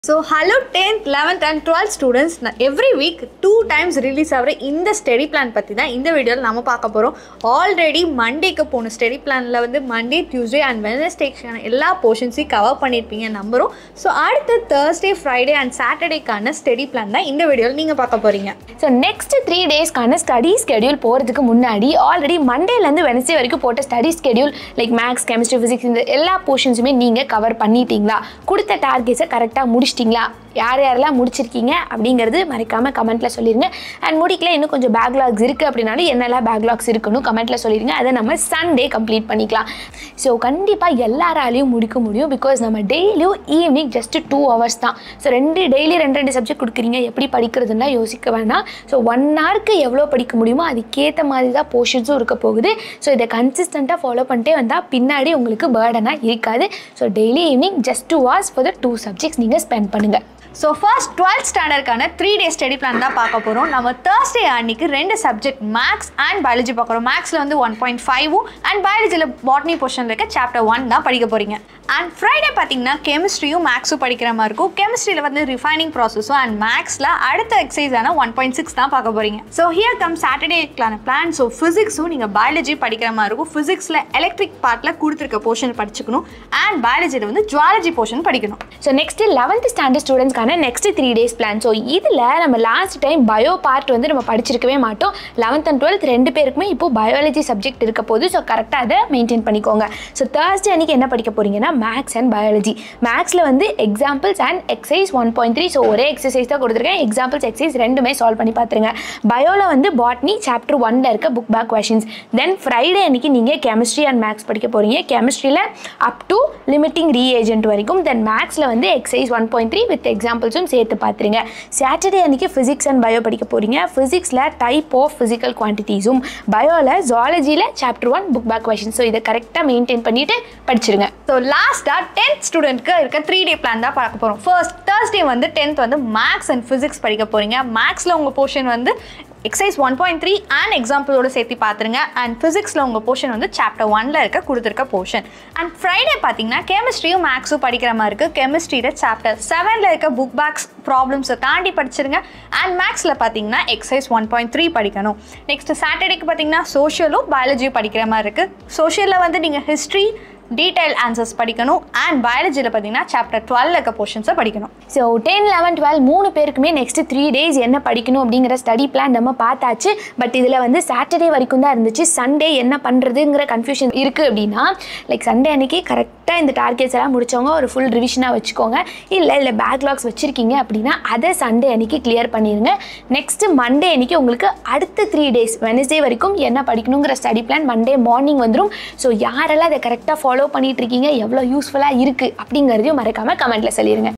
so hello tenth eleventh and twelfth students every week two times release ஆகிற இந்த study plan பற்றி தான் இந்த வீடியோவில் நம்ம பார்க்க போகிறோம் ஆல்ரெடி மண்டேக்கு போன ஸ்டடி பிளானில் வந்து மண்டே டியூஸ்டே அண்ட் வெனஸ்டேக்கான எல்லா போர்ஷன்ஸையும் கவர் பண்ணியிருப்பீங்க நம்புகிறோம் ஸோ அடுத்து தேர்ஸ்டே ஃப்ரைடே அண்ட் சாட்டர்டேக்கான ஸ்டடி பிளான் தான் இந்த வீடியோவில் நீங்கள் பார்க்க போகிறீங்க ஸோ நெக்ஸ்ட் த்ரீ டேஸ்க்கான ஸ்டடி ஸ்கெடியூல் போகிறதுக்கு முன்னாடி ஆல்ரெடி மண்டேலேருந்து வெனஸ்டே வரைக்கும் போட்ட study schedule like maths chemistry physics இந்த எல்லா போர்ஷன்ஸுமே நீங்கள் கவர் பண்ணிட்டீங்களா கொடுத்த டார்கெட்ஸை கரெக்டாக முடிச்சிட்டிங்களா யார் யாரெல்லாம் முடிச்சிருக்கீங்க அப்படிங்கிறது மறைக்காமல் கமெண்ட்டில் சொல்லிடுங்க அண்ட் முடிக்கல இன்னும் கொஞ்சம் பேக்லாக்ஸ் இருக்குது அப்படின்னாலும் என்னெல்லாம் பேக்லாக்ஸ் இருக்குன்னு கமெண்ட்டில் சொல்லிடுங்க அதை நம்ம சண்டே கம்ப்ளீட் பண்ணிக்கலாம் ஸோ கண்டிப்பாக எல்லாராலையும் முடிக்க முடியும் பிகாஸ் நம்ம டெய்லியும் ஈவினிங் ஜஸ்ட் டூ ஹவர்ஸ் தான் ஸோ ரெண்டு டெய்லி ரெண்டு ரெண்டு சப்ஜெக்ட் கொடுக்குறீங்க எப்படி படிக்கிறதுனா யோசிக்க வேணாம் ஸோ ஒன் ஹவருக்கு எவ்வளோ படிக்க முடியுமோ அதுக்கேற்ற மாதிரி தான் போர்ஷன்ஸும் இருக்க போகுது ஸோ இதை கன்சிஸ்டண்ட்டாக ஃபாலோ பண்ணிட்டே வந்தால் பின்னாடி உங்களுக்கு பேர்டனாக இருக்காது so daily evening just two hours for the two subjects நீங்கள் ஸ்பெண்ட் பண்ணுங்கள் ஸோ ஃபர்ஸ்ட் டுவெல்த் ஸ்டாண்டர்டுக்கான த்ரீ டே ஸ்டடி பிளான் தான் பார்க்க போகிறோம் நம்ம தேர்ஸ்டே அன்னைக்கு ரெண்டு சப்ஜெக்ட் மேக்ஸ் அண்ட் பயாலஜி பார்க்குறோம் மேக்ஸில் வந்து ஒன் பாயிண்ட் ஃபைவும் அண்ட் பயாலஜியில் பாட்னி போர்ஷனில் இருக்க சாப்டர் ஒன் தான் படிக்க போகிறீங்க அண்ட் ஃப்ரைடே பார்த்தீங்கன்னா கெமிஸ்ட்ரியும் மேக்ஸும் படிக்கிற மாதிரி இருக்கும் கெமிஸ்ட்ரியில் வந்து ரிஃபைனிங் ப்ராசஸும் அண்ட் மேக்ஸில் அடுத்த எக்ஸசைஸான ஒன் பாயிண்ட் சிக்ஸ் தான் பார்க்க போகிறீங்க ஸோ ஹியர் கம் சாட்டர்டேக்கான பிளான் ஸோ ஃபிசிக்ஸும் நீங்கள் பயாலஜி படிக்கிற மாதிரி இருக்கும் ஃபிசிக்ஸில் எலக்ட்ரிக் பார்ட்டில் கொடுத்துருக்க போர்ஷன் படிச்சுக்கணும் அண்ட் பயாலஜியில் வந்து ஜுவாலஜி போர்ஷன் படிக்கணும் ஸோ நெக்ஸ்ட் லெவன்த் ஸ்டாண்டர்ட் ஸ்டூடெண்ட்ஸ்க்கான next three days plan so இதில் நம்ம லாஸ்ட் டைம் பயோ பார்ட் வந்து நம்ம படிச்சிருக்கவே மாட்டோம் லெவன்த் அண்ட் டுவெல்த் ரெண்டு பேருக்குமே இப்போ பயாலஜி சப்ஜெக்ட் இருக்க போது ஸோ கரெக்டாக அதை மெயின்டைன் பண்ணிக்கோங்க ஸோ தேர்ஸ்டே அன்றைக்கி என்ன படிக்க போகிறீங்கன்னா மேக்ஸ் அண்ட் பயாலஜி மேக்ஸில் வந்து examples and exercise one point three so ஒரே எக்ஸசைஸ் தான் கொடுத்துருக்கேன் எக்ஸாம்பிள்ஸ் எக்ஸசைஸ் ரெண்டுமே சால்வ் பண்ணி பார்த்துருங்க பயோவில் வந்து பாட்னி சாப்டர் ஒன்ல இருக்க book back questions then Friday அன்றைக்கி நீங்கள் கெமிஸ்ட்ரி அண்ட் மேக்ஸ் படிக்க போகிறீங்க கெமிஸ்ட்ரியில் அப் டு லிமிட்டிங் ரீஏஜென்ட் வரைக்கும் தென் மேக்ஸில் வந்து exercise one point three with எக்ஸாம்பிள்ஸும் சேர்த்து பார்த்துருங்க சாட்டர்டே அன்றைக்கி ஃபிசிக்ஸ் அண்ட் பயோ படிக்க போகிறீங்க ஃபிசிக்ஸில் டைப் ஆஃப் ஃபிசிக்கல் குவான்டிட்டிஸும் பயோவில் ஜுவாலஜியில் chapter one book back question so இதை கரெக்டாக மெயின்டைன் பண்ணிவிட்டு படிச்சிருங்க ஸோ லாஸ்ட்டாக டென்த் ஸ்டூடெண்ட்க்கு இருக்க த்ரீ டே பிளான் தான் பார்க்க போகிறோம் ஃபர்ஸ்ட் தேர்ஸ்டே வந்து டென்த் வந்து மேக்ஸ் அண்ட் ஃபிசிக்ஸ் படிக்க போகிறீங்க மேக்ஸில் உங்கள் போர்ஷன் வந்து exercise one point three and எக்ஸாம்பிளோட சேர்த்து பார்த்துருங்க அண்ட் ஃபிசிக்ஸில் உங்கள் போர்ஷன் வந்து சாப்டர் ஒனில் இருக்க கொடுத்துருக்க போர்ஷன் அண்ட் ஃப்ரைடே பார்த்தீங்கன்னா கெமிஸ்ட்ரியும் மேக்ஸும் படிக்கிற மாதிரி இருக்குது கெமிஸ்ட்ரியில் சாப்டர் செவனில் இருக்க புக் பேக்ஸ் ப்ராப்ளம்ஸை தாண்டி படிச்சிருங்க அண்ட் மேக்ஸில் பார்த்தீங்கன்னா எக்ஸைஸ் ஒன் பாயிண்ட் த்ரீ படிக்கணும் நெக்ஸ்ட் சாட்டர்டேக்கு பார்த்தீங்கன்னா சோஷியலும் பயாலஜியும் படிக்கிற மாதிரி இருக்குது சோஷியலில் வந்து நீங்கள் ஹிஸ்ட்ரி டீடைல் ஆன்சர்ஸ் படிக்கணும் அண்ட் பயாலஜியில் பார்த்தீங்கன்னா சாப்டர் டுவெல் இருக்க போர்ஷன்ஸை படிக்கணும் ஸோ டென் லெவன் டுவெல் மூணு பேருக்குமே நெக்ஸ்ட் த்ரீ டேஸ் என்ன படிக்கணும் அப்படிங்கிற ஸ்டடி பிளான் நம்ம பார்த்தாச்சு பட் இதில் வந்து சாட்டர்டே வரைக்கும் தான் இருந்துச்சு சண்டே என்ன பண்ணுறதுங்கிற கன்ஃபியூஷன் இருக்குது அப்படின்னா லைக் சண்டே அன்னைக்கு கரெக்டாக இந்த டார்கெட்ஸ் எல்லாம் முடிச்சவங்க ஒரு ஃபுல் ரிவிஷனாக வச்சுக்கோங்க இல்லை இல்லை பேக்லாக்ஸ் வச்சுருக்கீங்க அப்படின்னா அதை சண்டே அன்னைக்கு கிளியர் பண்ணிடுங்க நெக்ஸ்ட் மண்டே அன்னைக்கு உங்களுக்கு அடுத்த த்ரீ டேஸ் வெனஸ்டே வரைக்கும் என்ன படிக்கணுங்கிற ஸ்டடி பிளான் மண்டே மார்னிங் வந்துடும் ஸோ யாரெல்லாம் அதை கரெக்டாக ஃபாலோ பண்ணிட்டு இருக்கீங்க எவ்வளோ யூஸ்ஃபுல்லாக இருக்குது அப்படிங்கிறதையும் மறக்காமல் கமெண்ட்டில் சொல்லிடுங்க